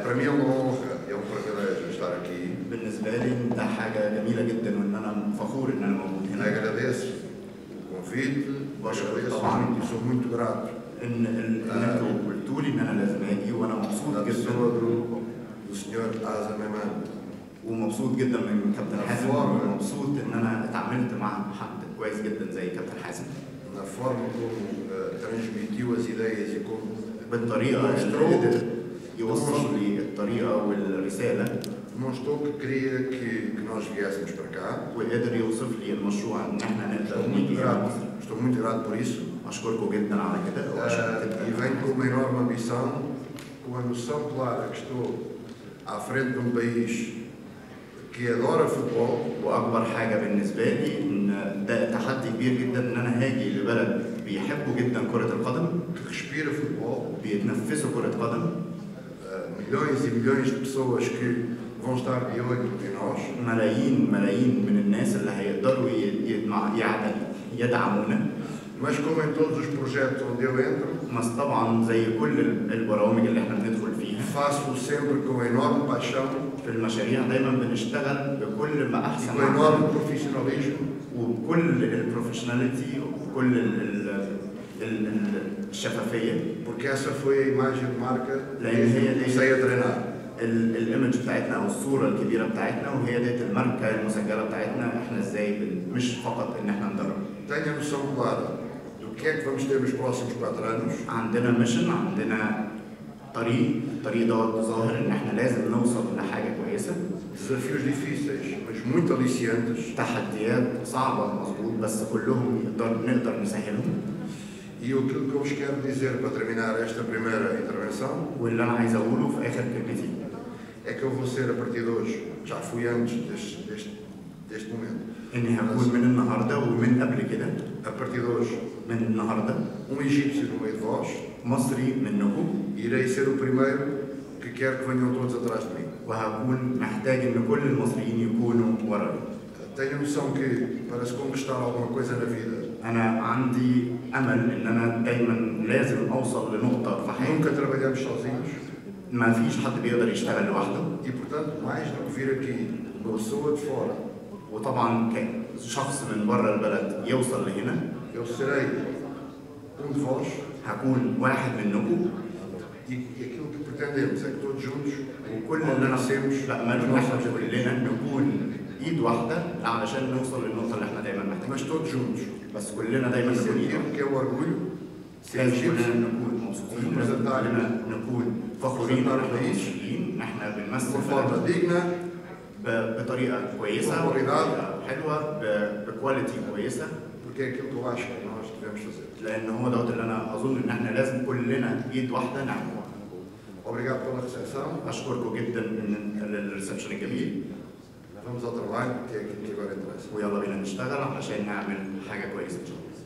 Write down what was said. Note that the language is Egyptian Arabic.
para mim é uma honra, é um privilégio estar aqui. بالنسبه لي ده حاجه جميله جدا وان انا فخور ان انا موجود هنا Agradeço o convite, Bashar, agradeço طبعاً. muito e sou muito grato ان ال- ان انتوا قلتوا لي ان انا لازم اجي وانا مبسوط da pessoa جدا do, do senhor Asa Memano. ومبسوط جدا من كابتن حازم أفوار. ومبسوط ان انا اتعاملت مع حد كويس جدا زي كابتن حازم na forma como eh, transmitiu as ideias e como بالطريقه اللي demonstrou, قدر يوصل لي الطريقه والرساله demonstrou que queria que, que nós viéssemos para cá. وقدر يوصف لي المشروع ان احنا نقدر Estou muito نيجي هنا grato, مصر estou muito grato por isso. اشكركم جدا على كده وعشان Eh, e كده venho com uma enorme ambição, com a noção clara que estou à frente de um país que adora futebol, واكبر حاجه بالنسبه لي ان ده تحدي كبير جدا ان انا هاجي لبلد بيحبوا جدا كره القدم que respira futebol, بيتنفسوا كره قدم eh, milhões e milhões de pessoas que vão estar de olho em nós. ملايين ملايين من الناس اللي هيقدروا ي- يدمع- يعد- يدعمونا Mas como em todos os projetos onde eu entro, بس طبعا زي كل ال- البرامج اللي احنا بندخل فيها faço sempre com enorme paixão في المشاريع دايما بنشتغل بكل ما e احسن com عندنا enorme profissionalismo وبكل البروفيشناليتي وبكل ال- ال- ال- ال- الشفافيه porque essa foi a imagem de marca لان desde هي que دي comecei a treinar. ال- الايمج بتاعتنا او الصوره الكبيره بتاعتنا وهي ديت الماركه المسجله بتاعتنا احنا ازاي بن- مش فقط ان احنا ندرب Tenho a noção clara do que é que vamos ter nos próximos quatro anos, عندنا ميشن عندنا طريق الطريق دوت ظاهر ان احنا لازم نوصل لحاجه كويسه desafios difíceis, mas muito aliciantes, تحديات صعبه مظبوط بس كلهم نقدر نقدر نسهلهم e aquilo que eu vos quero dizer para terminar esta primeira intervenção واللي انا عايز اقوله في اخر كلمتي é que eu vou ser a partir de hoje, já fui antes deste, deste, deste momento, اني هكون من النهارده ومن قبل كده a partir de hoje, من النهارده um egípcio no meio de vós, مصري منكم irei ser o primeiro que quero que venham todos atrás de mim. وهكون محتاج ان كل المصريين يكونوا ورايا Tenho a noção que para se conquistar alguma coisa na vida, انا عندي امل ان انا دايما لازم اوصل لنقطه في حياتي nunca trabalhamos sozinhos ما فيش حد بيقدر يشتغل لوحده e, portanto, mais do que vir aqui uma pessoa de fora, وطبعا كشخص من بره البلد يوصل لهنا eu serei um de vós هكون واحد منكم e, e aquilo que pretendemos é que todos juntos وكل اللي انا alcancemos بأمله os ان nossos احنا objetivos. كلنا نكون ايد واحده علشان نوصل للنقطه اللي احنا دايما Mas محتاجين todos juntos. بس كلنا دايما E نكون ايد sentir واحدة. que é o orgulho, ser لازم egípcio, كلنا نكون مبسوطين لازم كلنا نكون فخورين ان احنا مصريين ان احنا de بنمثل uma بلدنا forma digna, ب- بطريقه كويسه بطريقه حلوه ب- بكواليتي كويسه porque é aquilo que eu acho que nós devemos fazer. لان هو دوت اللي انا اظن ان احنا لازم كلنا ايد واحده نعمله Obrigado pela recepção. اشكركم جدا من الريسبشن الجميل Vamos ao trabalho, que é aquilo que agora interessa. ويلا بينا نشتغل علشان نعمل حاجه كويسه ان شاء الله